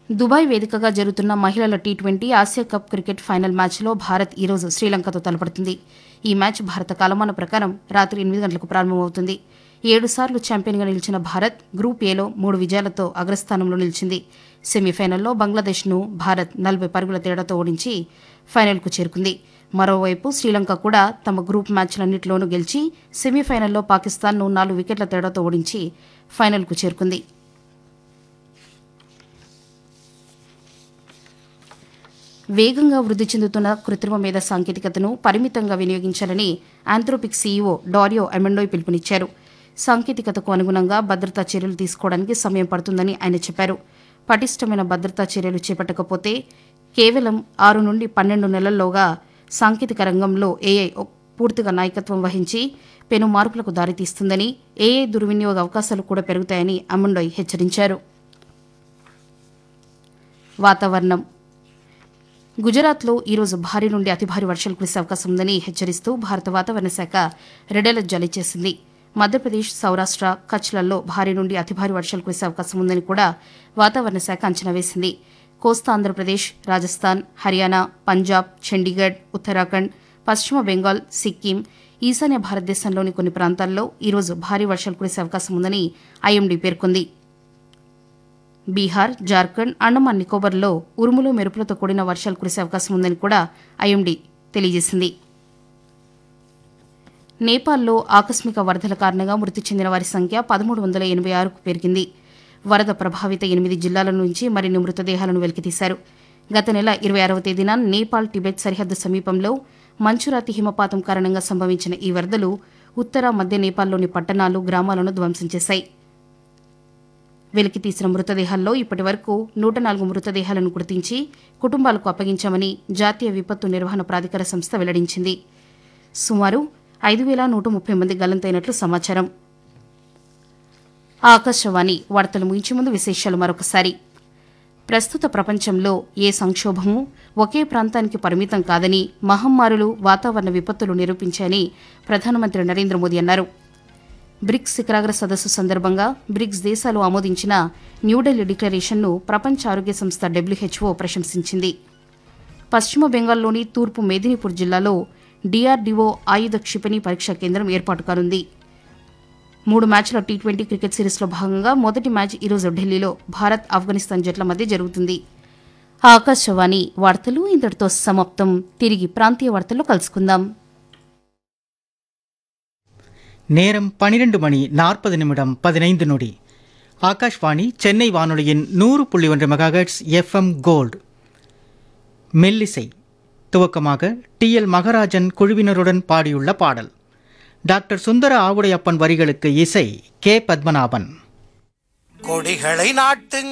Dubai వేదికగా జరుగుతున్న మహిళల T twenty Asia cup cricket final మ్యాచ్లో భారత్ ఈరోజు శ్రీలంకతో తలపడుతుంది ఈ మ్యాచ్ భారత కాలమాన ప్రకారం రాత్రి ఎనిమిది గంటలకు ప్రారంభమవుతుంది ఏడుసార్లు ఛాంపియన్గా నిలిచిన భారత్ గ్రూప్ ఏలో మూడు విజయాలతో అగ్రస్థానంలో నిలిచింది సెమీఫైనల్లో బంగ్లాదేశ్ను భారత్ నలభై పరుగుల తేడాతో ఓడించి ఫైనల్కు చేరుకుంది మరోవైపు శ్రీలంక కూడా తమ గ్రూప్ మ్యాచ్లన్నింటిలోనూ గెలిచి సెమీఫైనల్లో పాకిస్తాన్ను నాలుగు వికెట్ల తేడాతో ఓడించి ఫైనల్కు చేరుకుంది వేగంగా వృద్ధి చెందుతున్న కృత్రిమ మేధ సాంకేతికతను పరిమితంగా వినియోగించాలని ఆంథ్రోపిక్ సీఈఓ డారియో ఎమెండోయ్ పిలుపునిచ్చారు సాంకేతికతకు అనుగుణంగా భద్రతా చర్యలు తీసుకోవడానికి సమయం పడుతుందని ఆయన చెప్పారు పటిష్టమైన భద్రతా చర్యలు చేపట్టకపోతే కేవలం ఆరు నుండి పన్నెండు నెలల్లోగా సాంకేతిక రంగంలో ఏఐ పూర్తిగా నాయకత్వం వహించి పెను మార్పులకు దారితీస్తుందని ఏఐ దుర్వినియోగ అవకాశాలు కూడా పెరుగుతాయని అమండోయ్ హెచ్చరించారు వాతావరణం గుజరాత్లో ఈరోజు భారీ నుండి అతి భారీ వర్షాలు కురిసే అవకాశం ఉందని హెచ్చరిస్తూ భారత వాతావరణ శాఖ రెడ్ అలర్ట్ జారీ చేసింది మధ్యప్రదేశ్ సౌరాష్ట్ర కచ్లలో భారీ నుండి అతి భారీ వర్షాలు కురిసే అవకాశం ఉందని కూడా వాతావరణ శాఖ అంచనా వేసింది కోస్తా ఆంధ్రప్రదేశ్ రాజస్థాన్ హర్యానా పంజాబ్ చండీగఢ్ ఉత్తరాఖండ్ పశ్చిమ బెంగాల్ సిక్కిం ఈశాన్య భారతదేశంలోని కొన్ని ప్రాంతాల్లో ఈరోజు భారీ వర్షాలు కురిసే అవకాశం ఉందని ఐఎండీ పేర్కొంది బీహార్ జార్ఖండ్ అండమాన్ నికోబార్లో ఉరుములు మెరుపులతో కూడిన వర్షాలు కురిసే అవకాశం ఉందని కూడా ఐఎండీ తెలియజేసింది నేపాల్లో ఆకస్మిక వరదల కారణంగా మృతి చెందిన వారి సంఖ్య పదమూడు వందల ఎనభై ఆరుకు పెరిగింది వరద ప్రభావిత ఎనిమిది జిల్లాల నుంచి మరిన్ని మృతదేహాలను వెలికితీశారు గత నెల ఇరవై ఆరవ తేదీన నేపాల్ టిబెట్ సరిహద్దు సమీపంలో మంచురాతి హిమపాతం కారణంగా సంభవించిన ఈ వరదలు ఉత్తర మధ్య నేపాల్లోని పట్టణాలు గ్రామాలను ధ్వంసం చేశాయి వెలికి తీసిన మృతదేహాల్లో ఇప్పటి వరకు నూట నాలుగు మృతదేహాలను గుర్తించి కుటుంబాలకు అప్పగించామని జాతీయ విపత్తు నిర్వహణ ప్రాధికార సంస్థ వెల్లడించింది సుమారు ఐదు వేల నూట ముప్పై మంది గల్లంతైనట్లు సమాచారం ఆకాశవాణి వార్తలు ముగించే ముందు విశేషాలు మరొకసారి ప్రస్తుత ప్రపంచంలో ఏ సంక్షోభము ఒకే ప్రాంతానికి పరిమితం కాదని మహమ్మారులు వాతావరణ విపత్తులు నిరూపించాయని ప్రధానమంత్రి నరేంద్ర మోదీ అన్నారు బ్రిక్స్ శిఖరాగ్ర సదస్సు సందర్భంగా బ్రిక్స్ దేశాలు ఆమోదించిన న్యూఢిల్లీ డిక్లరేషన్ను ప్రపంచ ఆరోగ్య సంస్థ డబ్ల్యూహెచ్ఓ ప్రశంసించింది పశ్చిమ బెంగాల్లోని తూర్పు మేదినీపూర్ జిల్లాలో డీఆర్డీఓ ఆయుధ క్షిపణి పరీక్షా కేంద్రం ఏర్పాటు కానుంది మూడు మ్యాచ్ల టీ ట్వంటీ క్రికెట్ సిరీస్లో భాగంగా మొదటి మ్యాచ్ ఈరోజు ఢిల్లీలో భారత్ ఆఫ్ఘనిస్తాన్ జట్ల మధ్య జరుగుతుంది ఆకాశవాణి వార్తలు ఇంతటితో సమాప్తం తిరిగి ప్రాంతీయ వార్తల్లో కలుసుకుందాం நேரம் பனிரெண்டு மணி நாற்பது நிமிடம் பதினைந்து நொடி ஆகாஷ்வாணி சென்னை வானொலியின் நூறு புள்ளி ஒன்று மெகாஹெட்ஸ் எஃப்எம் கோல்டு மெல்லிசை துவக்கமாக டி எல் மகராஜன் குழுவினருடன் பாடியுள்ள பாடல் டாக்டர் சுந்தர ஆவுடையப்பன் வரிகளுக்கு இசை கே பத்மநாபன் கொடிகளை நாட்டுங்க